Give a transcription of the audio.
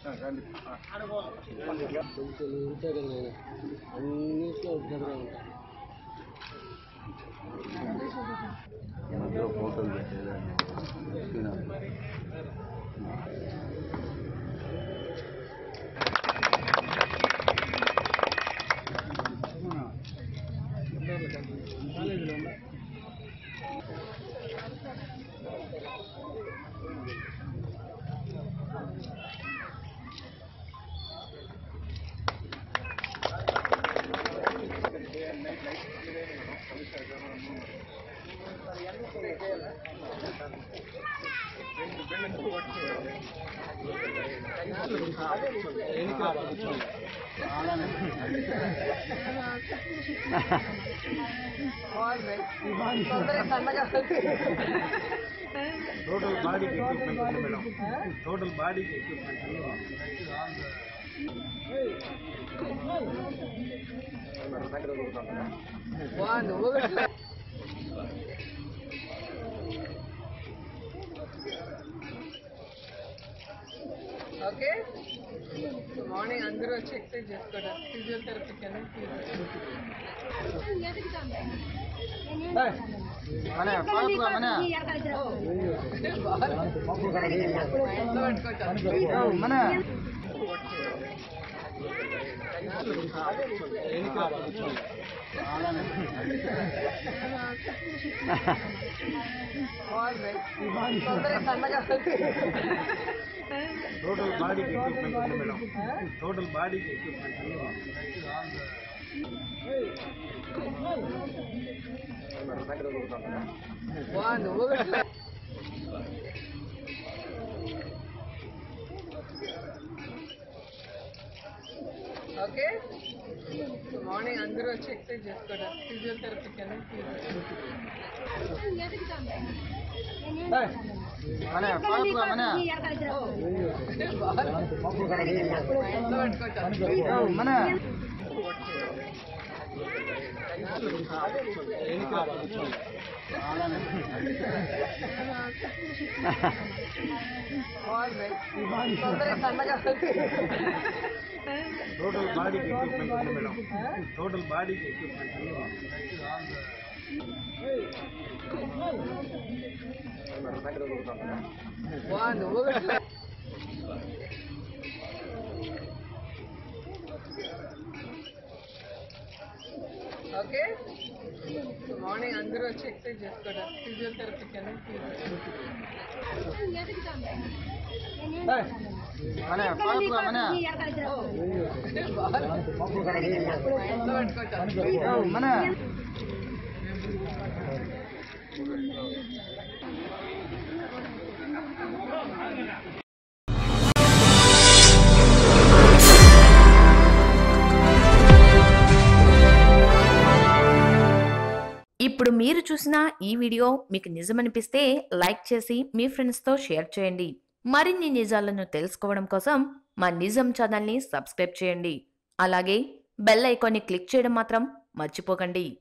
కొంచెం ఉంటే కదా నేను అన్నిట్లో దగ్గర ఉంటాను మధ్యలో ఫోటోలు పెట్టేదాన్ని టోటల్ బాడీకి ఎక్విప్మెంట్ ఉంది మేడం టోటల్ బాడీకి ఎక్విప్మెంట్ ఓకే మార్నింగ్ అందరూ వచ్చి ఎక్సర్సైజ్ చేసుకోవడం ఫిజియోథెరపీ కింద టోటల్ బాడీకి ఎక్విప్మెంట్ ఉంది మేడం టోటల్ బాడీకి ఎక్విప్మెంట్ నువ్వు ఓకే మార్నింగ్ అందరూ వచ్చి ఎక్సర్సైజ్ చేసుకోవడం ఫిజియోథెరపీ కింద టోటల్ బాడీకి ఎక్విప్మెంట్ ఉంది మేడం టోటల్ బాడీకి ఎక్విప్మెంట్ నువ్వు ఓకే మార్నింగ్ అందరూ వచ్చి ఎక్సర్సైజ్ చేసుకోవడం ఫిజియోథెరపీ కింద ఇప్పుడు మీరు చూసిన ఈ వీడియో మీకు నిజమనిపిస్తే లైక్ చేసి మీ ఫ్రెండ్స్తో షేర్ చేయండి మరిన్ని నిజాలను తెలుసుకోవడం కోసం మా నిజం ఛానల్ని సబ్స్క్రైబ్ చేయండి అలాగే బెల్ ఐకాన్ని క్లిక్ చేయడం మాత్రం మర్చిపోకండి